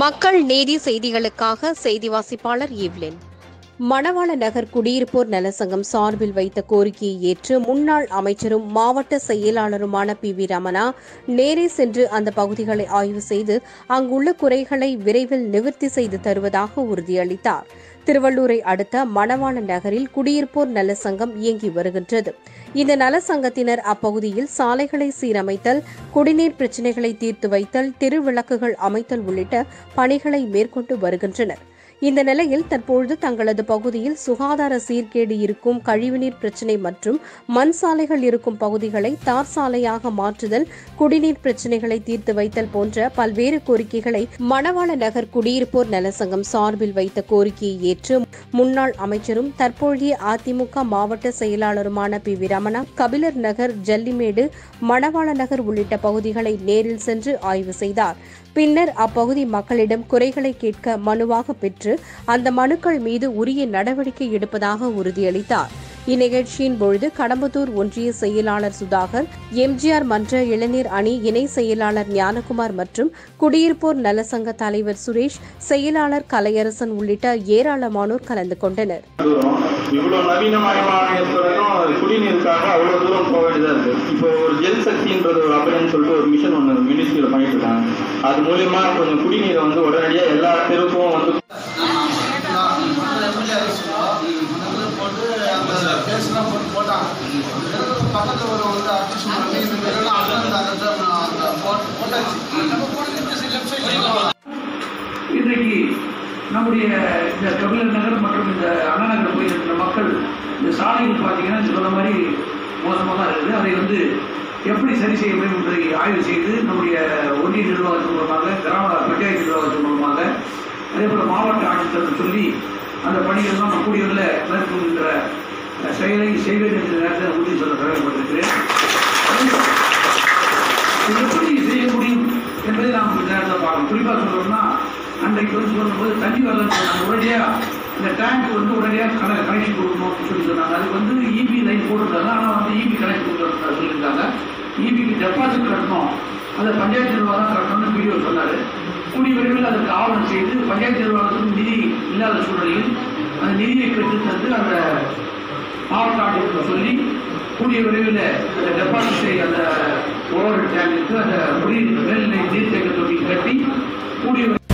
மக்கள் நீதி செய்திகளுக்காக செய்தி வாசிப்பாளர் ஈவ்லின் மணவாள நகர் குடியிருப்போர் நலசங்கம் சார்பில் வைத்த கோரிக்கையை ஏற்று முன்னாள் அமைச்சரும் மாவட்ட செயலாளருமான பி வி ரமணா நேரே சென்று அந்த பகுதிகளை ஆய்வு செய்து அங்குள்ள குறைகளை விரைவில் நிவர்த்தி செய்து தருவதாக உறுதியளித்தார் திருவள்ளூரை அடுத்த மணவாள நகரில் குடியிருப்போர் நலசங்கம் இயங்கி வருகின்றது இந்த நலசங்கத்தினர் அப்பகுதியில் சாலைகளை சீரமைத்தல் குடிநீர் பிரச்சினைகளை தீர்த்து வைத்தல் திருவிளக்குகள் அமைத்தல் உள்ளிட்ட பணிகளை மேற்கொண்டு வருகின்றனர் இந்த நிலையில் தற்பொழுது தங்களது பகுதியில் சுகாதார சீர்கேடு இருக்கும் கழிவுநீர் பிரச்சினை மற்றும் மண் சாலைகள் இருக்கும் பகுதிகளை தார் சாலையாக மாற்றுதல் குடிநீர் பிரச்சினைகளை தீர்த்து வைத்தல் போன்ற பல்வேறு கோரிக்கைகளை மணவாள நகர் குடியிருப்போர் நலசங்கம் சார்பில் வைத்த கோரிக்கையை ஏற்று முன்னாள் அமைச்சரும் தற்போதைய அதிமுக மாவட்ட செயலாளருமான பி வி ரமணா கபிலர் நகர் ஜல்லிமேடு மணவாள நகர் உள்ளிட்ட பகுதிகளை நேரில் சென்று ஆய்வு செய்தார் பின்னர் அப்பகுதி மக்களிடம் குறைகளை கேட்க மனுவாக பெற்று அந்த மனுக்கள் மீது உரிய நடவடிக்கை எடுப்பதாக உறுதியளித்தார் இந்நிகழ்ச்சியின் பொழுது கடம்பத்தூர் ஒன்றிய செயலாளர் சுதாகர் எம்ஜிஆர் மன்ற இளைஞர் அணி இணை செயலாளர் ஞானகுமார் மற்றும் குடியிருப்போர் நலசங்க தலைவர் சுரேஷ் செயலாளர் கலையரசன் உள்ளிட்ட ஏராளமானோர் கலந்து கொண்டனர் தூரம் இவ்வளோ நவீனமயமானதும் குடிநீருக்காக அவ்வளோ தூரம் போக வேண்டியதாக இருக்குது இப்போ ஒரு ஜெல் சக்தின்றது ஒரு அப்படின்னு சொல்லிட்டு ஒரு மிஷன் ஒன்று மினிஸ்ட்ரியில் பண்ணிட்டு இருக்காங்க அது மூலியமா கொஞ்சம் குடிநீரை வந்து உடனடியாக எல்லா தெருவுக்கும் வந்து பக்கத்தில் ஒரு வந்து அட்ஜஸ்ட் பண்ணி இந்த மாதிரிலாம் அண்ணன் அந்த போட்டாச்சு நம்ம போட்டு லெஃப்ட் சைட்ல இன்றைக்கு நம்முடைய இந்த கபிலர் நகர் மற்றும் இந்த அண்ணா நகர் போயிருக்கிற மக்கள் இந்த சாலைகள் பார்த்தீங்கன்னா நீங்க சொன்ன மாதிரி மோசமாக தான் இருக்குது அதை வந்து எப்படி சரி செய்ய முடியும் என்பதை ஆய்வு செய்து நம்முடைய ஒன்றிய நிர்வாகத்தின் மூலமாக கிராம பஞ்சாயத்து நிர்வாகத்தின் மூலமாக அதே போல் மாவட்ட ஆட்சித்தலைவர் சொல்லி அந்த பணிகள்லாம் நம்ம கூடியவரில் மேற்கொள்கின்ற அஹ், செயலை செய்வேன் என்ற நேரத்தில் உறுதி சொல்ல கடமைப்பட்டிருக்கிறேன் இது எப்படி செய்ய முடியும் என்பதை நாம் இந்த நேரத்தில் பார்க்கணும் குறிப்பாக சொல்லணும்னா அன்றைக்கு வந்து சொல்லும்போது தண்ணி வரலன்னு சொன்னாங்க உடனடியாக இந்த டேங்க் வந்து உடனடியாக கன கனெக்ஷன் கொடுக்கணும் அப்படின்னு சொல்லி சொன்னாங்க அதுக்கு வந்து இபி லைன் போட்டிருந்தாங்க ஆனால் வந்து இபி கனெக்ட் கொடுக்கணும் சொல்லியிருக்காங்க இபிக்கு டெபாசிட் கட்டணும் அதை பஞ்சாயத்து நிர்வாகம் கட்டணும்னு வீடியோ சொன்னார் கூடிய விரைவில் அதற்கு ஆவணம் செய்து பஞ்சாயத்து நிர்வாகத்துக்கு நிதி இல்லாத சூழலில் அந்த நிதியை பெற்று தந்து அந்த மாவட்ட ஆட்சியருக்கு சொல்லி கூடிய விரைவில் அந்த டெபாசிட்டை அந்த ஓவர் டேங்குக்கு அந்த குடிநீர் மேல்நிலை நீர்த்தேக்க தொட்டி கட்டி கூடிய விரைவில்